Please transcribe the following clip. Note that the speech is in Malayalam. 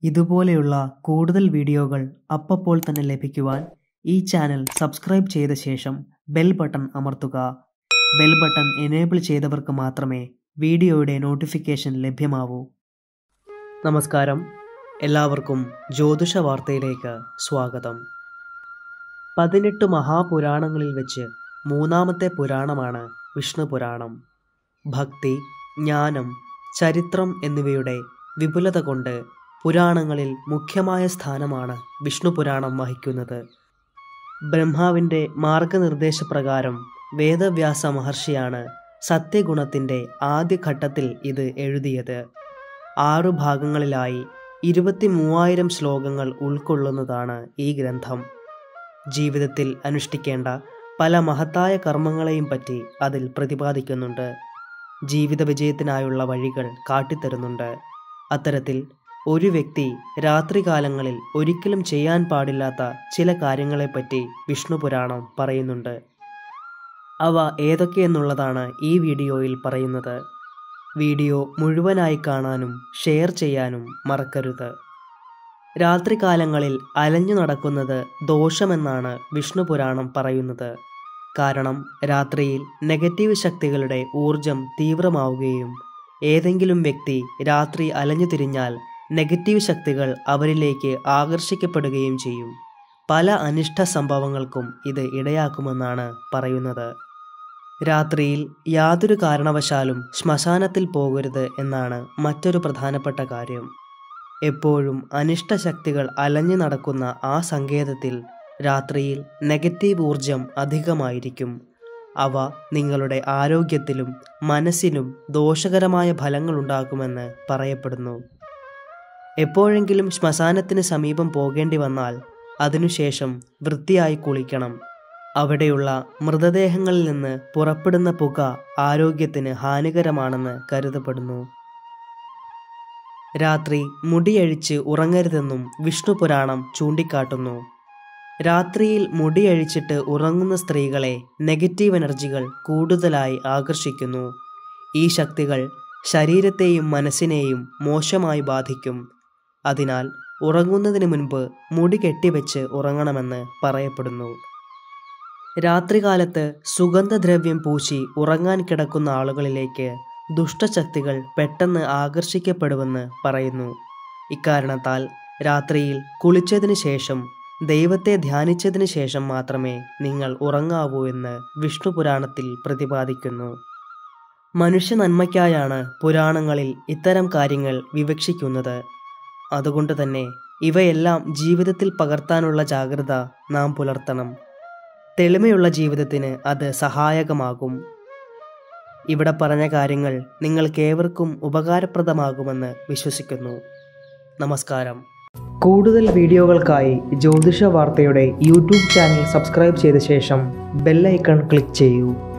ഇതുപോലെയുള്ള കൂടുതൽ വീഡിയോകൾ അപ്പപ്പോൾ തന്നെ ലഭിക്കുവാൻ ഈ ചാനൽ സബ്സ്ക്രൈബ് ചെയ്ത ശേഷം ബെൽ ബട്ടൺ അമർത്തുക ബെൽ ബട്ടൺ എനേബിൾ ചെയ്തവർക്ക് മാത്രമേ വീഡിയോയുടെ നോട്ടിഫിക്കേഷൻ ലഭ്യമാവൂ നമസ്കാരം എല്ലാവർക്കും ജ്യോതിഷ വാർത്തയിലേക്ക് സ്വാഗതം പതിനെട്ട് മഹാപുരാണങ്ങളിൽ വെച്ച് മൂന്നാമത്തെ പുരാണമാണ് വിഷ്ണു പുരാണം ഭക്തി ജ്ഞാനം ചരിത്രം എന്നിവയുടെ വിപുലത കൊണ്ട് പുരാണങ്ങളിൽ മുഖ്യമായ സ്ഥാനമാണ് വിഷ്ണു പുരാണം വഹിക്കുന്നത് ബ്രഹ്മാവിൻ്റെ മാർഗനിർദ്ദേശപ്രകാരം വേദവ്യാസ മഹർഷിയാണ് സത്യഗുണത്തിൻ്റെ ആദ്യഘട്ടത്തിൽ ഇത് എഴുതിയത് ആറു ഭാഗങ്ങളിലായി ഇരുപത്തി മൂവായിരം ശ്ലോകങ്ങൾ ഉൾക്കൊള്ളുന്നതാണ് ഈ ഗ്രന്ഥം ജീവിതത്തിൽ അനുഷ്ഠിക്കേണ്ട പല മഹത്തായ കർമ്മങ്ങളെയും പറ്റി അതിൽ പ്രതിപാദിക്കുന്നുണ്ട് ജീവിത വിജയത്തിനായുള്ള വഴികൾ കാട്ടിത്തരുന്നുണ്ട് അത്തരത്തിൽ ഒരു വ്യക്തി രാത്രികാലങ്ങളിൽ ഒരിക്കലും ചെയ്യാൻ പാടില്ലാത്ത ചില കാര്യങ്ങളെപ്പറ്റി വിഷ്ണു പുരാണം പറയുന്നുണ്ട് അവ ഏതൊക്കെയെന്നുള്ളതാണ് ഈ വീഡിയോയിൽ പറയുന്നത് വീഡിയോ മുഴുവനായി കാണാനും ഷെയർ ചെയ്യാനും മറക്കരുത് രാത്രികാലങ്ങളിൽ അലഞ്ഞു നടക്കുന്നത് ദോഷമെന്നാണ് വിഷ്ണു പുരാണം പറയുന്നത് കാരണം രാത്രിയിൽ നെഗറ്റീവ് ശക്തികളുടെ ഊർജം തീവ്രമാവുകയും ഏതെങ്കിലും വ്യക്തി രാത്രി അലഞ്ഞു തിരിഞ്ഞാൽ നെഗറ്റീവ് ശക്തികൾ അവരിലേക്ക് ആകർഷിക്കപ്പെടുകയും ചെയ്യും പല അനിഷ്ട സംഭവങ്ങൾക്കും ഇത് ഇടയാക്കുമെന്നാണ് പറയുന്നത് രാത്രിയിൽ യാതൊരു കാരണവശാലും ശ്മശാനത്തിൽ പോകരുത് എന്നാണ് മറ്റൊരു പ്രധാനപ്പെട്ട കാര്യം എപ്പോഴും അനിഷ്ട ശക്തികൾ അലഞ്ഞു നടക്കുന്ന ആ സങ്കേതത്തിൽ രാത്രിയിൽ നെഗറ്റീവ് ഊർജം അധികമായിരിക്കും അവ നിങ്ങളുടെ ആരോഗ്യത്തിലും മനസ്സിലും ദോഷകരമായ ഫലങ്ങളുണ്ടാക്കുമെന്ന് പറയപ്പെടുന്നു എപ്പോഴെങ്കിലും ശ്മശാനത്തിന് സമീപം പോകേണ്ടി വന്നാൽ അതിനുശേഷം വൃത്തിയായി കുളിക്കണം അവിടെയുള്ള മൃതദേഹങ്ങളിൽ നിന്ന് പുറപ്പെടുന്ന പുക ആരോഗ്യത്തിന് ഹാനികരമാണെന്ന് കരുതപ്പെടുന്നു രാത്രി മുടിയഴിച്ച് ഉറങ്ങരുതെന്നും വിഷ്ണു പുരാണം ചൂണ്ടിക്കാട്ടുന്നു രാത്രിയിൽ മുടിയഴിച്ചിട്ട് ഉറങ്ങുന്ന സ്ത്രീകളെ നെഗറ്റീവ് എനർജികൾ കൂടുതലായി ആകർഷിക്കുന്നു ഈ ശക്തികൾ ശരീരത്തെയും മനസ്സിനെയും മോശമായി ബാധിക്കും അതിനാൽ ഉറങ്ങുന്നതിന് മുൻപ് മുടി കെട്ടിവെച്ച് ഉറങ്ങണമെന്ന് പറയപ്പെടുന്നു രാത്രികാലത്ത് സുഗന്ധദ്രവ്യം പൂശി ഉറങ്ങാൻ കിടക്കുന്ന ആളുകളിലേക്ക് ദുഷ്ടശക്തികൾ പെട്ടെന്ന് ആകർഷിക്കപ്പെടുമെന്ന് പറയുന്നു ഇക്കാരണത്താൽ രാത്രിയിൽ കുളിച്ചതിന് ശേഷം ദൈവത്തെ ധ്യാനിച്ചതിന് ശേഷം മാത്രമേ നിങ്ങൾ ഉറങ്ങാവൂ എന്ന് വിഷ്ണു പുരാണത്തിൽ പ്രതിപാദിക്കുന്നു മനുഷ്യ നന്മയ്ക്കായാണ് പുരാണങ്ങളിൽ ഇത്തരം കാര്യങ്ങൾ വിവക്ഷിക്കുന്നത് അതുകൊണ്ട് തന്നെ ഇവയെല്ലാം ജീവിതത്തിൽ പകർത്താനുള്ള ജാഗ്രത നാം പുലർത്തണം തെളിമയുള്ള ജീവിതത്തിന് അത് സഹായകമാകും ഇവിടെ പറഞ്ഞ കാര്യങ്ങൾ നിങ്ങൾക്കേവർക്കും ഉപകാരപ്രദമാകുമെന്ന് വിശ്വസിക്കുന്നു നമസ്കാരം കൂടുതൽ വീഡിയോകൾക്കായി ജ്യോതിഷ വാർത്തയുടെ യൂട്യൂബ് ചാനൽ സബ്സ്ക്രൈബ് ചെയ്ത ശേഷം ബെല്ലൈക്കൺ ക്ലിക്ക് ചെയ്യൂ